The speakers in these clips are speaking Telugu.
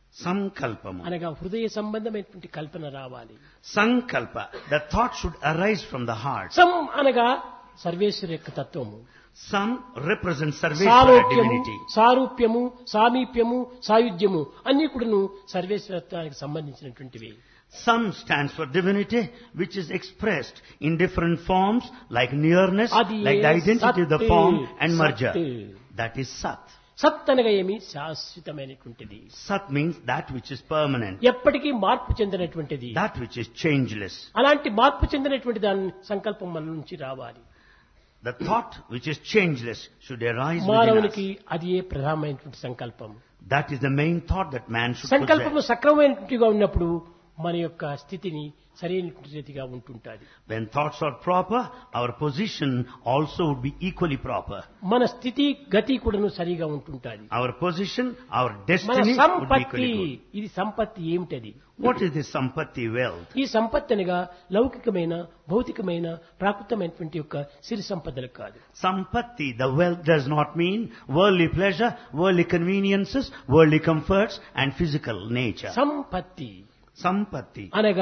Sankalpam. అనగా హృదయ సంబంధమైనటువంటి కల్పన రావాలి Sankalpa. The thought should arise from the heart. సం అనగా సర్వేశ్వరు యొక్క తత్వము Sam represents Sarveshwara సారూప్యము divinity. సారూప్యము సామీప్యము సాయుధ్యము అన్ని కూడాను సర్వేశ్వరత్వానికి సంబంధించినటువంటివి Sam stands for divinity, which is expressed in different forms, like nearness, అది like the identity of the సత్. form and merger. సత్. That is Sat. సత్ అనగా ఏమి శాశ్వతమైనటువంటిది Sat means that which is permanent, ఎప్పటికీ మార్పు చెందినటువంటిది that which is changeless. అలాంటి మార్పు చెందినటువంటి దాని సంకల్పం మన నుంచి రావాలి The thought which is changeless should arise within మానవునికి us. అది ఏ ప్రధానమైనటువంటి సంకల్పం That is the main thought that man should సంకల్పము possess. సక్రమమైనట్టుగా ఉన్నప్పుడు మన యొక్క స్థితిని సరైనటువంటి రీతిగా ఉంటుంటాది When thoughts are proper, our position also would be equally proper. మన స్థితి గతి కూడాను సరిగా ఉంటుంటాది Our position, our మన destiny would be సంపత్తి equally good. ఇది సంపత్తి ఏమిటది What is this sampatti wealth? ఈ సంపత్తి అనగా లౌకికమైన భౌతికమైన ప్రాకృతమైనటువంటి యొక్క సిరి సంపదలు కాదు Sampatti, the wealth does not mean worldly pleasure, worldly conveniences, worldly comforts and physical nature. సంపత్తి Sampatti. అనగా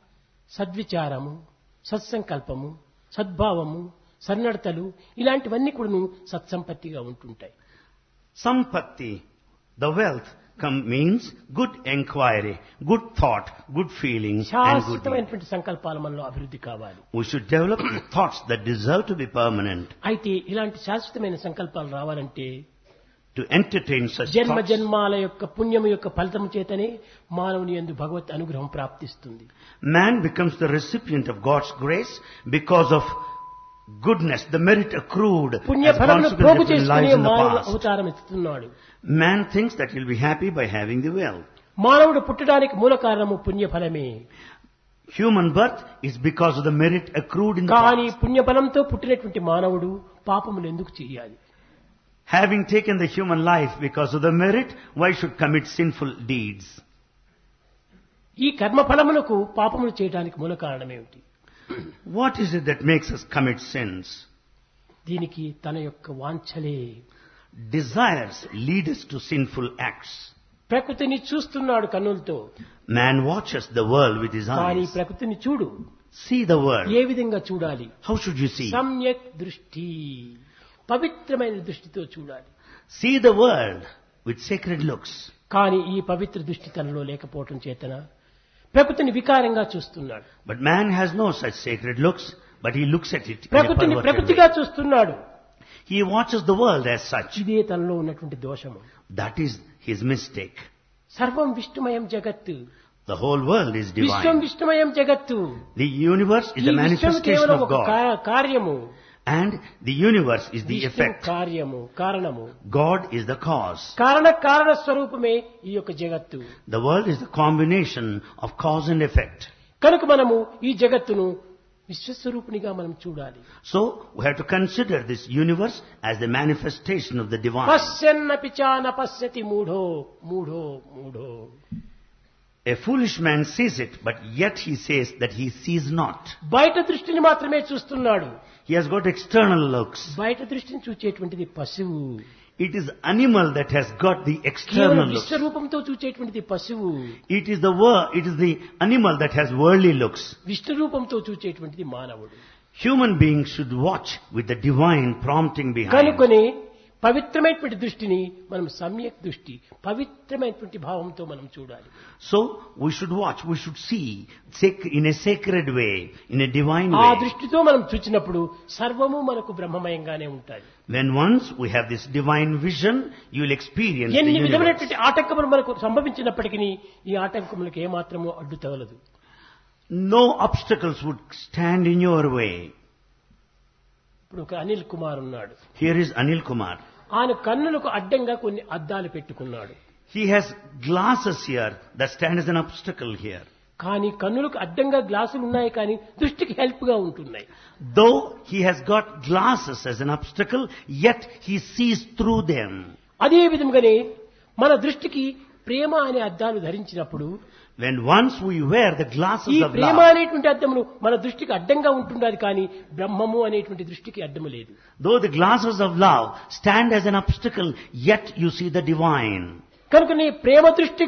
సద్విచారము సత్సంకల్పము సద్భావము సన్నడతలు ఇలాంటివన్నీ కూడాను సత్సంపత్తిగా ఉంటుంటాయి Sampatti, the wealth come, means good inquiry, good thought, good feeling and good deed. శాశ్వతమైనటువంటి సంకల్పాలు మనలో అభివృద్ధి కావాలి We should develop the thoughts that deserve to be permanent. అయితే ఇలాంటి శాశ్వతమైన సంకల్పాలు రావాలంటే To entertain such జన్మ thoughts, జన్మాల యొక్క పుణ్యము యొక్క ఫలితము చేతనే మానవుని ఎందు భగవత్ అనుగ్రహం ప్రాప్తిస్తుంది man becomes the recipient of God's grace because of goodness, the merit accrued పుణ్య as ఫలమును ప్రోగు consequence of lies చేసుకునే in the మానవుడు past. అవతారం ఎత్తుతున్నాడు Man thinks that he'll be happy by having the wealth. మానవుడు పుట్టడానికి మూల కారణము పుణ్య ఫలమే Human birth is because of the merit accrued in the కానీ past. పుణ్యఫలంతో పుట్టినటువంటి మానవుడు పాపములు ఎందుకు చేయాలి Having taken the human life because of the merit, why should commit sinful deeds? ఈ కర్మ ఫలములకు పాపములు చేయడానికి మూల కారణం ఏమిటి What is it that makes us commit sins? దీనికి తన యొక్క వాంఛలే Desires lead us to sinful acts. ప్రకృతిని చూస్తున్నాడు కన్నులతో Man watches the world with his కానీ eyes. ప్రకృతిని చూడు See the world. ఏ విధంగా చూడాలి How should you see? సమ్యక్ దృష్టి పవిత్రమైన దృష్టితో చూడాలి See the world with sacred looks. కానీ ఈ పవిత్ర దృష్టి తనలో లేకపోవటం చేతన ప్రకృతిని వికారంగా చూస్తున్నాడు But man has no such sacred looks, but he looks at it in a ప్రకృతిని perverted ప్రకృతిగా way. చూస్తున్నాడు He watches the world as such. ఇదే తనలో ఉన్నటువంటి దోషము That is his mistake. సర్వం విష్ణుమయం జగత్తు The whole world is Vishwam divine. విష్ణుమయం జగత్తు The universe is ఈ a విశ్వం manifestation కేవలం of ఒక God. కా- కార్యము And the universe is the Vishnu effect. కార్యము కారణము God is the cause. కారణ కారణ స్వరూపమే ఈ యొక్క జగత్తు The world is the combination of cause and effect. కనుక మనము ఈ జగత్తును విశ్వస్వరూపునిగా మనం చూడాలి So we have to consider this universe as the manifestation of the divine. పశ్యన్నపి చాన పశ్యతి మూఢో మూఢో మూఢో A foolish man sees it, but yet he says that he sees not. బయట దృష్టిని మాత్రమే చూస్తున్నాడు He has got external looks. బయట దృష్టిని చూచేటువంటిది పశువు It is animal that has got the కేవలం external looks. విశ్వరూపంతో చూచేటువంటిది పశువు It is the wor- it is the animal that has worldly looks. Vishnu రూపంతో చూచేటువంటిది మానవుడు Human beings should watch with the divine prompting behind. కనుకొని పవిత్రమైనటువంటి దృష్టిని మనం సమ్యక్ దృష్టి పవిత్రమైనటువంటి భావంతో మనం చూడాలి So we should watch, we should see sac- in a sacred way, in a divine ఆ way. దృష్టితో మనం చూచినప్పుడు సర్వము మనకు బ్రహ్మమయంగానే ఉంటాయి When once we have this divine vision, you will experience the ఎన్ని universe. విధమైనటువంటి ఆటంకములు మనకు సంభవించినప్పటికీ ఈ ఆటంకములకు ఏమాత్రము అడ్డు తగలదు No obstacles would stand in your way. ఇప్పుడు ఒక అనిల్ కుమార్ ఉన్నాడు Here is Anil Kumar. ఆయన కన్నులకు అడ్డంగా కొన్ని అద్దాలు పెట్టుకున్నాడు He has glasses here that stand as an obstacle here. కానీ కన్నులకు అడ్డంగా గ్లాసులు ఉన్నాయి కానీ దృష్టికి హెల్ప్ గా ఉంటున్నాయి Though he has got glasses as an obstacle, yet he sees through them. అదే విధంగానే మన దృష్టికి ప్రేమ అనే అద్దాలు ధరించినప్పుడు When once we wear the ఈ glasses of ప్రేమ love, అనేటువంటి అద్దములు మన దృష్టికి అడ్డంగా ఉంటుండాలి కానీ బ్రహ్మము అనేటువంటి దృష్టికి అడ్డము లేదు though the glasses of love stand as an obstacle, yet you see the divine. కనుక నీ ప్రేమ దృష్టి